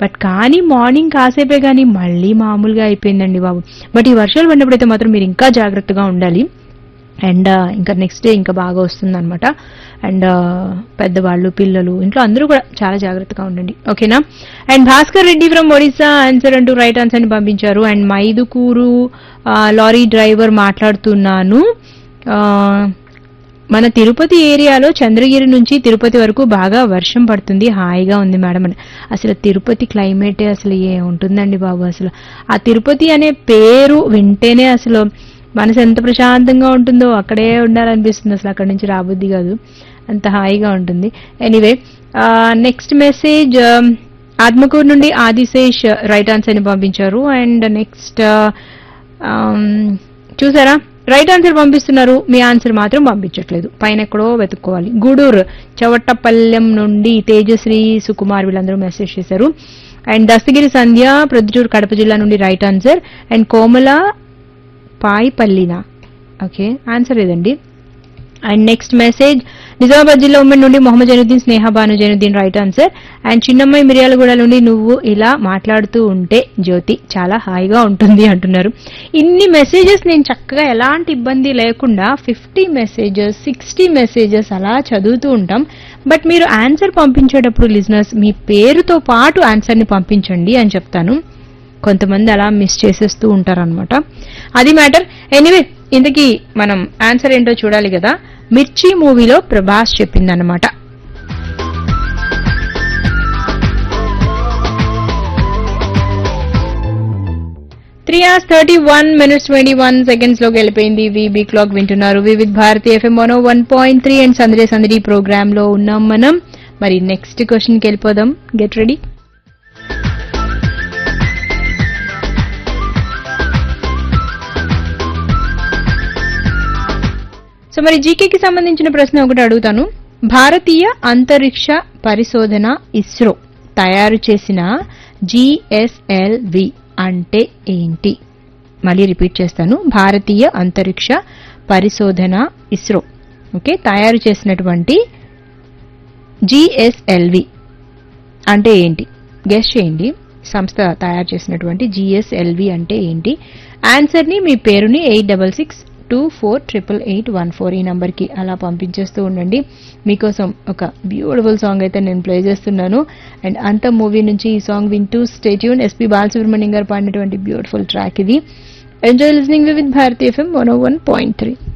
but కానీ morning కాసేపే కానీ మళ్ళీ మామూలుగా అయిపోయిందండి బాబు బట్ ఈ వర్షాలు పడినప్పుడైతే మాత్రం మీరు ఇంకా జాగ్రత్తగా ఉండాలి అండ్ ఇంకా నెక్స్ట్ డే ఇంకా బాగా వస్తుంది అనమాట అండ్ పెద్దవాళ్ళు పిల్లలు ఇంట్లో అందరూ కూడా చాలా జాగ్రత్తగా ఉండండి ఓకేనా and Bhaskar Reddy from Odisha answer అంటూ రైట్ ఆన్సర్ ని పంపించారు అండ్ మైదుకూరు ఆ, లారీ డ్రైవర్ మాట్లాడుతున్నాను ఆ, మన తిరుపతి ఏరియాలో చంద్రగిరి నుంచి తిరుపతి వరకు బాగా వర్షం పడుతుంది హాయిగా ఉంది మేడం అని అసలు తిరుపతి క్లైమేటే అసలు ఏ ఉంటుందండి బాబు అసలు ఆ తిరుపతి అనే పేరు వింటేనే అసలు మనసు ఎంత ప్రశాంతంగా ఉంటుందో అక్కడే ఉండాలనిపిస్తుంది అసలు అక్కడి నుంచి రాబుద్ది కాదు అంత హాయిగా ఉంటుంది ఎనీవే నెక్స్ట్ మెసేజ్ ఆత్మకూరు నుండి ఆదిశేష్ రైట్ ఆన్సర్ ని పంపించారు అండ్ నెక్స్ట్ చూసారా రైట్ ఆన్సర్ పంపిస్తున్నారు మీ ఆన్సర్ మాత్రం పంపించట్లేదు పైన ఎక్కడో వెతుక్కోవాలి గూడూరు చవట్టపల్లెం నుండి తేజశ్రీ సుకుమార్ వీళ్ళందరూ మెసేజ్ చేశారు అండ్ దస్తగిరి సంధ్య ప్రొద్దుటూరు కడప జిల్లా నుండి రైట్ ఆన్సర్ అండ్ కోమల పాయిపల్లినా ఓకే ఆన్సర్ ఏదండి అండ్ నెక్స్ట్ మెసేజ్ నిజామాబాద్ జిల్లా ఉమ్మడి నుండి Mohammed Zainuddin Sneha Banu Zainuddin right answer and Chinnammayi Miryalaguda నుండి నువ్వు ఇలా మాట్లాడుతూ ఉంటే జ్యోతి చాలా హాయిగా ఉంటుంది అంటున్నారు ఇన్ని మెసేజెస్ నేను చక్కగా ఎలాంటి ఇబ్బంది లేకుండా ఫిఫ్టీ మెసేజెస్ సిక్స్టీ మెసేజెస్ అలా చదువుతూ ఉంటాం బట్ మీరు ఆన్సర్ పంపించేటప్పుడు లిజినర్స్ మీ పేరుతో పాటు ఆన్సర్ని పంపించండి అని చెప్తాను కొంతమంది అలా మిస్ చేసేస్తూ ఉంటారనమాట అది మ్యాటర్ ఎనీవే ఇంతకీ మనం ఆన్సర్ ఏంటో చూడాలి కదా మిర్చి మూవీలో ప్రభాస్ చెప్పిందన్నమాట three hours thirty one minutes twenty one seconds లోకి వెళ్ళిపోయింది వీబీ క్లాక్ వింటున్నారు Vividh Bharati FM one one point three and సందడి సందడి ప్రోగ్రామ్ లో ఉన్నాం మనం మరి నెక్స్ట్ క్వశ్చన్ కి వెళ్ళిపోదాం గెట్ రెడీ సో మరి జీకేకి సంబంధించిన ప్రశ్న ఒకటి అడుగుతాను భారతీయ అంతరిక్ష పరిశోధన ఇస్రో తయారు చేసిన జిఎస్ఎల్వి అంటే ఏంటి మళ్ళీ రిపీట్ చేస్తాను భారతీయ అంతరిక్ష పరిశోధన ఇస్రో ఓకే తయారు చేసినటువంటి జిఎస్ఎల్వి అంటే ఏంటి గెస్ చేయండి సంస్థ తయారు చేసినటువంటి జిఎస్ఎల్వి అంటే ఏంటి ఆన్సర్ ని మీ పేరుని eight double six two four triple eight one four ఈ నంబర్కి అలా పంపించేస్తూ ఉండండి మీకోసం ఒక బ్యూటిఫుల్ సాంగ్ అయితే నేను ప్లే చేస్తున్నాను అండ్ అంత మూవీ నుంచి ఈ సాంగ్ వింటూ స్టేట్యూన్ ఎస్పీ బాలసుబ్రహ్మణ్యం గారు పాడినటువంటి బ్యూటిఫుల్ ట్రాక్ ఇది enjoy listening with Bharati FM one one point three